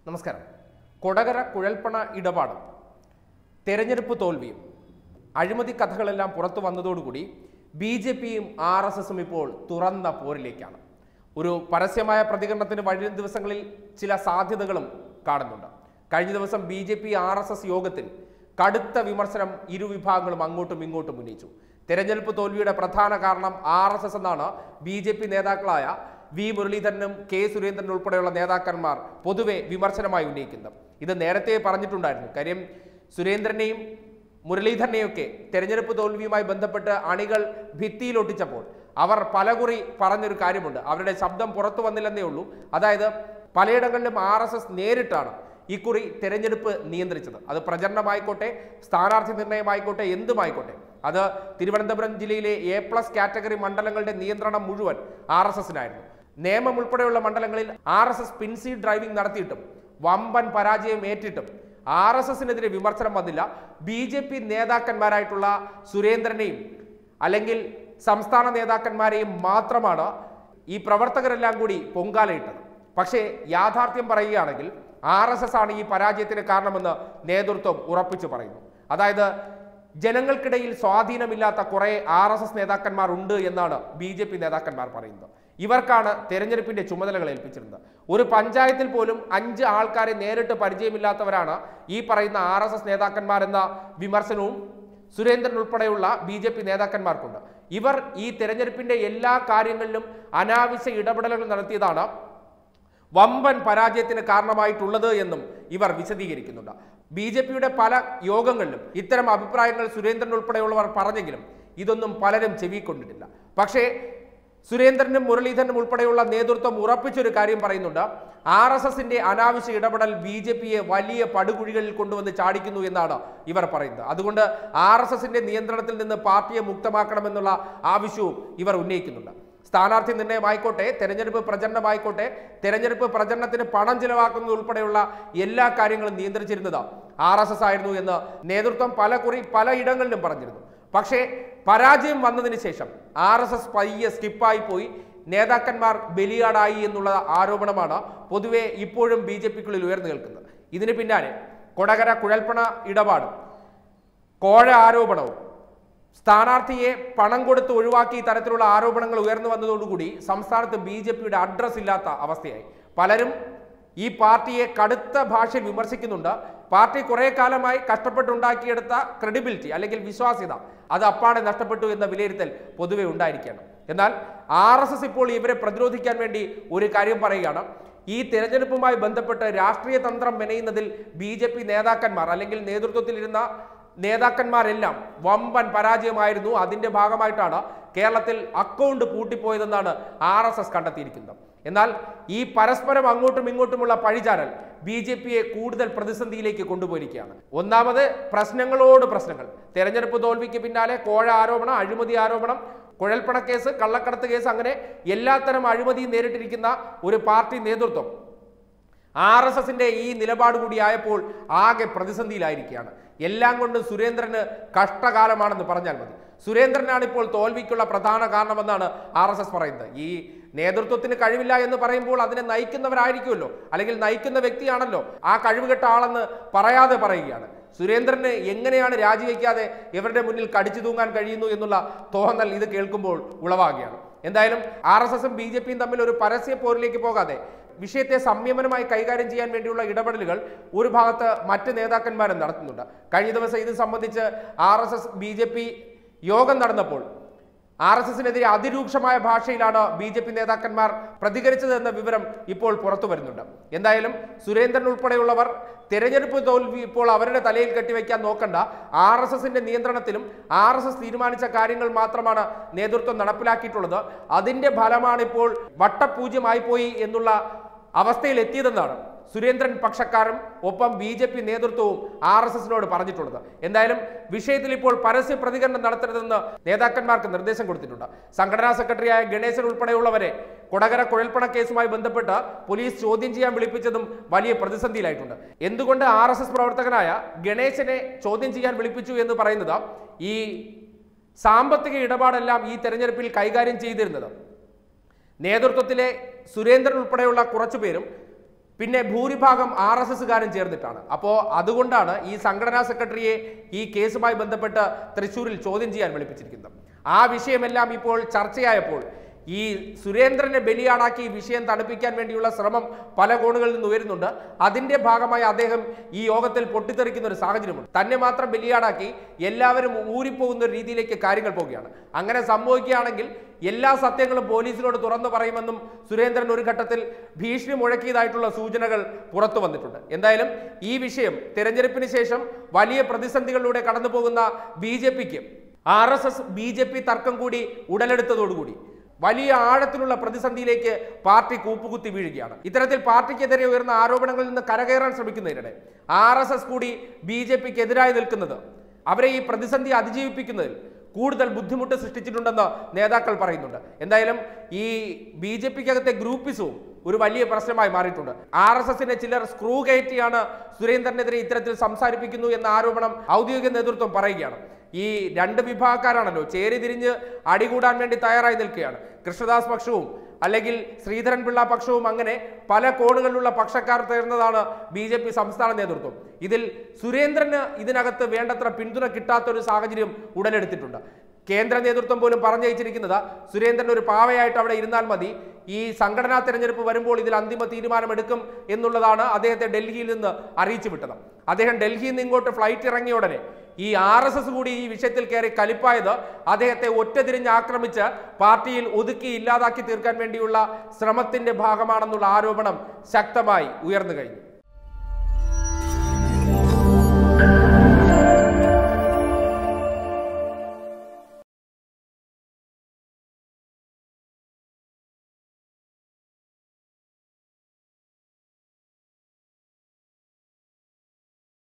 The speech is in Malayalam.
നമസ്കാരം കൊടകര കുഴൽപ്പണ ഇടപാടും തെരഞ്ഞെടുപ്പ് തോൽവിയും അഴിമതി കഥകളെല്ലാം പുറത്തു വന്നതോടുകൂടി ബി ജെ പിയും ആർ എസ് എസും ഇപ്പോൾ തുറന്ന പോരിലേക്കാണ് ഒരു പരസ്യമായ പ്രതികരണത്തിന് വരും ദിവസങ്ങളിൽ ചില സാധ്യതകളും കാണുന്നുണ്ട് കഴിഞ്ഞ ദിവസം B J P R S S യോഗത്തിൽ കടുത്ത വിമർശനം ഇരു വിഭാഗങ്ങളും അങ്ങോട്ടും ഇങ്ങോട്ടും ഉന്നയിച്ചു തെരഞ്ഞെടുപ്പ് തോൽവിയുടെ പ്രധാന കാരണം ആർ എസ് എസ് എന്നാണ് ബി ജെ പി നേതാക്കളായ വി മുരളീധരനും കെ സുരേന്ദ്രനും ഉൾപ്പെടെയുള്ള നേതാക്കന്മാർ പൊതുവെ വിമർശനമായി ഉന്നയിക്കുന്നത് ഇത് നേരത്തെ പറഞ്ഞിട്ടുണ്ടായിരുന്നു കാര്യം സുരേന്ദ്രനെയും മുരളീധരനെയൊക്കെ തെരഞ്ഞെടുപ്പ് തോൽവിയുമായി ബന്ധപ്പെട്ട് അണികൾ ഭിത്തിയിലൊട്ടിച്ചപ്പോൾ അവർ പലകുറി പറഞ്ഞൊരു കാര്യമുണ്ട് അവരുടെ ശബ്ദം പുറത്തു വന്നില്ലെന്നേ ഉള്ളൂ അതായത് പലയിടങ്ങളിലും ആർ എസ് എസ് നേരിട്ടാണ് ഇക്കുറി തെരഞ്ഞെടുപ്പ് നിയന്ത്രിച്ചത് അത് പ്രചരണമായിക്കോട്ടെ സ്ഥാനാർത്ഥി നിർണയമായിക്കോട്ടെ എന്തുമായിക്കോട്ടെ അത് തിരുവനന്തപുരം ജില്ലയിലെ എ പ്ലസ് കാറ്റഗറി മണ്ഡലങ്ങളുടെ നിയന്ത്രണം മുഴുവൻ ആർ എസ് എസിനായിരുന്നു നേമം ഉൾപ്പെടെയുള്ള മണ്ഡലങ്ങളിൽ ആർ എസ് എസ് പിൻസി ഡ്രൈവിംഗ് നടത്തിയിട്ടും വമ്പൻ പരാജയം ഏറ്റിട്ടും ആർ എസ് എസിനെതിരെ വിമർശനം വന്നില്ല ബി ജെ പി നേതാക്കന്മാരായിട്ടുള്ള സുരേന്ദ്രനെയും അല്ലെങ്കിൽ സംസ്ഥാന നേതാക്കന്മാരെയും മാത്രമാണ് ഈ പ്രവർത്തകരെല്ലാം കൂടി പൊങ്കാലയിട്ടത് പക്ഷേ യാഥാർത്ഥ്യം പറയുകയാണെങ്കിൽ ആർ എസ് എസ് ആണ് ഈ പരാജയത്തിന് കാരണമെന്ന് നേതൃത്വം ഉറപ്പിച്ചു പറയുന്നു അതായത് ജനങ്ങൾക്കിടയിൽ സ്വാധീനമില്ലാത്ത കുറെ ആർ എസ് എസ് നേതാക്കന്മാർ ഉണ്ട് എന്നാണ് ബി ജെ പി നേതാക്കന്മാർ പറയുന്നത് ഇവർക്കാണ് തെരഞ്ഞെടുപ്പിന്റെ ചുമതലകൾ ഏൽപ്പിച്ചിരുന്നത് ഒരു പഞ്ചായത്തിൽ പോലും അഞ്ച് ആൾക്കാരെ നേരിട്ട് പരിചയമില്ലാത്തവരാണ് ഈ പറയുന്ന ആർ എസ് എസ് നേതാക്കന്മാരെന്ന വിമർശനവും സുരേന്ദ്രൻ ഉൾപ്പെടെയുള്ള ബി ജെ പി നേതാക്കന്മാർക്കുണ്ട് ഇവർ ഈ തെരഞ്ഞെടുപ്പിന്റെ എല്ലാ കാര്യങ്ങളിലും അനാവശ്യ ഇടപെടലുകൾ നടത്തിയതാണ് വമ്പൻ പരാജയത്തിന് കാരണമായിട്ടുള്ളത് എന്നും ഇവർ വിശദീകരിക്കുന്നുണ്ട് ബി ജെ പിയുടെ പല യോഗങ്ങളിലും ഇത്തരം അഭിപ്രായങ്ങൾ സുരേന്ദ്രൻ ഉൾപ്പെടെയുള്ളവർ പറഞ്ഞെങ്കിലും ഇതൊന്നും പലരും ചെവിക്കൊണ്ടിട്ടില്ല പക്ഷേ സുരേന്ദ്രനും മുരളീധരനും ഉൾപ്പെടെയുള്ള നേതൃത്വം ഉറപ്പിച്ചൊരു കാര്യം പറയുന്നുണ്ട് ആർ എസ് എസിന്റെ അനാവശ്യ ഇടപെടൽ ബി ജെ പിയെ വലിയ പടുകുഴികളിൽ കൊണ്ടുവന്ന് ചാടിക്കുന്നു എന്നാണ് ഇവർ പറയുന്നത് അതുകൊണ്ട് ആർ എസ് എസിന്റെ നിയന്ത്രണത്തിൽ നിന്ന് പാർട്ടിയെ മുക്തമാക്കണമെന്നുള്ള ആവശ്യവും ഇവർ ഉന്നയിക്കുന്നുണ്ട് സ്ഥാനാർത്ഥി നിർണയമായിക്കോട്ടെ തെരഞ്ഞെടുപ്പ് പ്രചരണമായിക്കോട്ടെ തെരഞ്ഞെടുപ്പ് പ്രചരണത്തിന് പണം ചിലവാക്കുന്നത് ഉൾപ്പെടെയുള്ള എല്ലാ കാര്യങ്ങളും നിയന്ത്രിച്ചിരുന്നത് ആർ എസ് എസ് ആയിരുന്നു എന്ന് നേതൃത്വം പല കുറി പലയിടങ്ങളിലും പറഞ്ഞിരുന്നു പക്ഷേ പരാജയം വന്നതിന് ശേഷം ആർ എസ് എസ് പയ്യെ സ്കിപ്പായി പോയി നേതാക്കന്മാർ ബലിയാടായി എന്നുള്ള ആരോപണമാണ് പൊതുവെ ഇപ്പോഴും ബി ജെ പിക്കുള്ളിൽ ഉയർന്നു കേൾക്കുന്നത് ഇതിന് പിന്നാലെ കൊടകര കുഴൽപ്പണ ഇടപാടും കോഴ ആരോപണവും സ്ഥാനാർത്ഥിയെ പണം കൊടുത്ത് ഒഴിവാക്കി തരത്തിലുള്ള ആരോപണങ്ങൾ ഉയർന്നു വന്നതോടുകൂടി സംസ്ഥാനത്ത് ബി ജെ പിയുടെ അഡ്രസ് ഇല്ലാത്ത അവസ്ഥയായി പലരും ഈ പാർട്ടിയെ കടുത്ത ഭാഷയിൽ വിമർശിക്കുന്നുണ്ട് പാർട്ടി കുറെ കാലമായി കഷ്ടപ്പെട്ടുണ്ടാക്കിയെടുത്ത ക്രെഡിബിലിറ്റി അല്ലെങ്കിൽ വിശ്വാസ്യത അത് അപ്പാടെ നഷ്ടപ്പെട്ടു എന്ന വിലയിരുത്തൽ പൊതുവെ ഉണ്ടായിരിക്കുകയാണ് എന്നാൽ ആർ എസ് എസ് ഇപ്പോൾ ഇവരെ പ്രതിരോധിക്കാൻ വേണ്ടി ഒരു കാര്യം പറയുകയാണ് ഈ തെരഞ്ഞെടുപ്പുമായി ബന്ധപ്പെട്ട് രാഷ്ട്രീയ തന്ത്രം മെനയുന്നതിൽ ബി ജെ പി നേതാക്കന്മാർ അല്ലെങ്കിൽ നേതൃത്വത്തിലിരുന്ന നേതാക്കന്മാരെല്ലാം വമ്പൻ പരാജയമായിരുന്നു അതിന്റെ ഭാഗമായിട്ടാണ് കേരളത്തിൽ അക്കൗണ്ട് പൂട്ടിപ്പോയതെന്നാണ് ആർ എസ് എസ് കണ്ടെത്തിയിരിക്കുന്നത് എന്നാൽ ഈ പരസ്പരം അങ്ങോട്ടും ഇങ്ങോട്ടുമുള്ള പഴിചാരൽ ബി ജെ പിയെ കൂടുതൽ പ്രതിസന്ധിയിലേക്ക് കൊണ്ടുപോയിരിക്കുകയാണ് ഒന്നാമത് പ്രശ്നങ്ങളോട് പ്രശ്നങ്ങൾ തെരഞ്ഞെടുപ്പ് തോൽവിക്ക് പിന്നാലെ കോഴ ആരോപണം അഴിമതി ആരോപണം കുഴൽപ്പണ കേസ് കള്ളക്കടത്ത് കേസ് അങ്ങനെ എല്ലാത്തരം അഴിമതിയും നേരിട്ടിരിക്കുന്ന ഒരു പാർട്ടി നേതൃത്വം ആർ എസ് എസിന്റെ ഈ നിലപാട് കൂടിയായപ്പോൾ ആകെ പ്രതിസന്ധിയിലായിരിക്കുകയാണ് എല്ലാം കൊണ്ടും സുരേന്ദ്രന് കഷ്ടകാലമാണെന്ന് പറഞ്ഞാൽ മതി സുരേന്ദ്രനാണ് ഇപ്പോൾ തോൽവിക്കുള്ള പ്രധാന കാരണമെന്നാണ് ആർ എസ് എസ് പറയുന്നത് ഈ നേതൃത്വത്തിന് കഴിവില്ല എന്ന് പറയുമ്പോൾ അതിനെ നയിക്കുന്നവരായിരിക്കുമല്ലോ അല്ലെങ്കിൽ നയിക്കുന്ന വ്യക്തിയാണല്ലോ ആ കഴിവുകെട്ട ആളെന്ന് പറയാതെ പറയുകയാണ് സുരേന്ദ്രന് എങ്ങനെയാണ് രാജിവെക്കാതെ ഇവരുടെ മുന്നിൽ കടിച്ചു തൂങ്ങാൻ കഴിയുന്നു എന്നുള്ള തോന്നൽ ഇത് കേൾക്കുമ്പോൾ ഉളവാകുകയാണ് എന്തായാലും ആർ എസ് എസും ബി ജെ പിയും തമ്മിൽ ഒരു പരസ്യ പോരിലേക്ക് പോകാതെ വിഷയത്തെ സംയമനമായി കൈകാര്യം ചെയ്യാൻ വേണ്ടിയുള്ള ഇടപെടലുകൾ ഒരു ഭാഗത്ത് മറ്റ് നേതാക്കന്മാരും നടത്തുന്നുണ്ട് കഴിഞ്ഞ ദിവസം ഇത് സംബന്ധിച്ച് R S S B J P യോഗം നടന്നപ്പോൾ ആർ എസ് എസിനെതിരെ അതിരൂക്ഷമായ ഭാഷയിലാണ് ബി ജെ പി നേതാക്കന്മാർ പ്രതികരിച്ചത് എന്ന വിവരം ഇപ്പോൾ പുറത്തു വരുന്നുണ്ട് എന്തായാലും സുരേന്ദ്രൻ ഉൾപ്പെടെയുള്ളവർ തെരഞ്ഞെടുപ്പ് തോൽവി ഇപ്പോൾ അവരുടെ തലയിൽ കെട്ടിവെക്കാൻ നോക്കണ്ട ആർ എസ് എസിന്റെ നിയന്ത്രണത്തിലും ആർ എസ് എസ് തീരുമാനിച്ച കാര്യങ്ങൾ മാത്രമാണ് നേതൃത്വം നടപ്പിലാക്കിയിട്ടുള്ളത് അതിന്റെ ഫലമാണ് ഇപ്പോൾ വട്ടപൂജ്യമായി പോയി എന്നുള്ള അവസ്ഥയിൽ എത്തിയതെന്നാണ് സുരേന്ദ്രൻ പക്ഷക്കാരും ഒപ്പം ബി ജെ പി നേതൃത്വവും ആർ എസ് എസിനോട് പറഞ്ഞിട്ടുള്ളത് എന്തായാലും വിഷയത്തിൽ ഇപ്പോൾ പരസ്യ പ്രതികരണം നടത്തരുതെന്ന് നേതാക്കന്മാർക്ക് നിർദ്ദേശം കൊടുത്തിട്ടുണ്ട് സംഘടനാ സെക്രട്ടറിയായ ഗണേശൻ ഉൾപ്പെടെയുള്ളവരെ കൊടകര കുഴൽപ്പണ കേസുമായി ബന്ധപ്പെട്ട് പോലീസ് ചോദ്യം ചെയ്യാൻ വിളിപ്പിച്ചതും വലിയ പ്രതിസന്ധിയിലായിട്ടുണ്ട് എന്തുകൊണ്ട് ആർ എസ് എസ് പ്രവർത്തകനായ ഗണേശനെ ചോദ്യം ചെയ്യാൻ വിളിപ്പിച്ചു എന്ന് പറയുന്നത് ഈ സാമ്പത്തിക ഇടപാടെല്ലാം ഈ തെരഞ്ഞെടുപ്പിൽ കൈകാര്യം ചെയ്തിരുന്നത് നേതൃത്വത്തിലെ സുരേന്ദ്രൻ ഉൾപ്പെടെയുള്ള കുറച്ചു പേരും പിന്നെ ഭൂരിഭാഗം ആർ എസ് എസ്സുകാരും ചേർന്നിട്ടാണ് അപ്പോൾ അതുകൊണ്ടാണ് ഈ സംഘടനാ സെക്രട്ടറിയെ ഈ കേസുമായി ബന്ധപ്പെട്ട് തൃശ്ശൂരിൽ ചോദ്യം ചെയ്യാൻ വിളിപ്പിച്ചിരിക്കുന്നത് ആ വിഷയമെല്ലാം ഇപ്പോൾ ചർച്ചയായപ്പോൾ ഈ സുരേന്ദ്രനെ ബലിയാടാക്കി ഈ വിഷയം തണുപ്പിക്കാൻ വേണ്ടിയുള്ള ശ്രമം പല കോണുകളിൽ നിന്ന് ഉയരുന്നുണ്ട് അതിന്റെ ഭാഗമായി അദ്ദേഹം ഈ യോഗത്തിൽ പൊട്ടിത്തെറിക്കുന്ന ഒരു സാഹചര്യമുണ്ട് തന്നെ മാത്രം ബലിയാടാക്കി എല്ലാവരും ഊരിപ്പോകുന്ന ഒരു രീതിയിലേക്ക് കാര്യങ്ങൾ പോവുകയാണ് അങ്ങനെ സംഭവിക്കുകയാണെങ്കിൽ എല്ലാ സത്യങ്ങളും പോലീസിനോട് തുറന്നു പറയുമെന്നും സുരേന്ദ്രൻ ഒരു ഘട്ടത്തിൽ ഭീഷണി മുഴക്കിയതായിട്ടുള്ള സൂചനകൾ പുറത്തു വന്നിട്ടുണ്ട് എന്തായാലും ഈ വിഷയം തെരഞ്ഞെടുപ്പിന് ശേഷം വലിയ പ്രതിസന്ധികളിലൂടെ കടന്നു പോകുന്ന ബി ജെ പിക്ക് R S S B J P തർക്കം കൂടി ഉടലെടുത്തതോടുകൂടി വലിയ ആഴത്തിലുള്ള പ്രതിസന്ധിയിലേക്ക് പാർട്ടി കൂപ്പുകുത്തി വീഴുകയാണ് ഇത്തരത്തിൽ പാർട്ടിക്കെതിരെ ഉയർന്ന ആരോപണങ്ങളിൽ നിന്ന് കരകയറാൻ ശ്രമിക്കുന്നതിനിടെ ആർ എസ് എസ് കൂടി ബി ജെ പിക്ക് എതിരായി നിൽക്കുന്നത് അവരെ ഈ പ്രതിസന്ധി അതിജീവിപ്പിക്കുന്നതിൽ കൂടുതൽ ബുദ്ധിമുട്ട് സൃഷ്ടിച്ചിട്ടുണ്ടെന്ന് നേതാക്കൾ പറയുന്നുണ്ട് എന്തായാലും ഈ ബി ജെ പിക്കകത്തെ ഗ്രൂപ്പിസവും ഒരു വലിയ പ്രശ്നമായി മാറിയിട്ടുണ്ട് ആർ എസ് എസിനെ ചിലർ സ്ക്രൂ കയറ്റിയാണ് സുരേന്ദ്രനെതിരെ ഇത്തരത്തിൽ സംസാരിപ്പിക്കുന്നു എന്ന ആരോപണം ഔദ്യോഗിക നേതൃത്വം പറയുകയാണ് ഈ രണ്ട് വിഭാഗക്കാരാണല്ലോ ചേരി തിരിഞ്ഞ് അടികൂടാൻ വേണ്ടി തയ്യാറായി നിൽക്കുകയാണ് കൃഷ്ണദാസ് പക്ഷവും അല്ലെങ്കിൽ ശ്രീധരൻ പിള്ള പക്ഷവും അങ്ങനെ പല കോണുകളിലുള്ള പക്ഷക്കാർ ചേർന്നതാണ് ബി ജെ പി സംസ്ഥാന നേതൃത്വം ഇതിൽ സുരേന്ദ്രന് ഇതിനകത്ത് വേണ്ടത്ര പിന്തുണ കിട്ടാത്തൊരു സാഹചര്യം ഉടലെടുത്തിട്ടുണ്ട് കേന്ദ്ര നേതൃത്വം പോലും പറഞ്ഞയച്ചിരിക്കുന്നത് സുരേന്ദ്രൻ ഒരു പാവയായിട്ട് അവിടെ ഇരുന്നാൽ മതി ഈ സംഘടനാ തെരഞ്ഞെടുപ്പ് വരുമ്പോൾ ഇതിൽ അന്തിമ തീരുമാനമെടുക്കും എന്നുള്ളതാണ് അദ്ദേഹത്തെ ഡൽഹിയിൽ നിന്ന് അറിയിച്ചു വിട്ടത് അദ്ദേഹം ഡൽഹിയിൽ നിന്ന് ഇങ്ങോട്ട് ഫ്ലൈറ്റ് ഇറങ്ങിയ ഉടനെ ഈ ആർ എസ് എസ് കൂടി ഈ വിഷയത്തിൽ കയറി കലിപ്പായത് അദ്ദേഹത്തെ ഒറ്റതിരിഞ്ഞ് ആക്രമിച്ച് പാർട്ടിയിൽ ഒതുക്കി ഇല്ലാതാക്കി തീർക്കാൻ വേണ്ടിയുള്ള ശ്രമത്തിന്റെ ഭാഗമാണെന്നുള്ള ആരോപണം ശക്തമായി ഉയർന്നു കഴിഞ്ഞു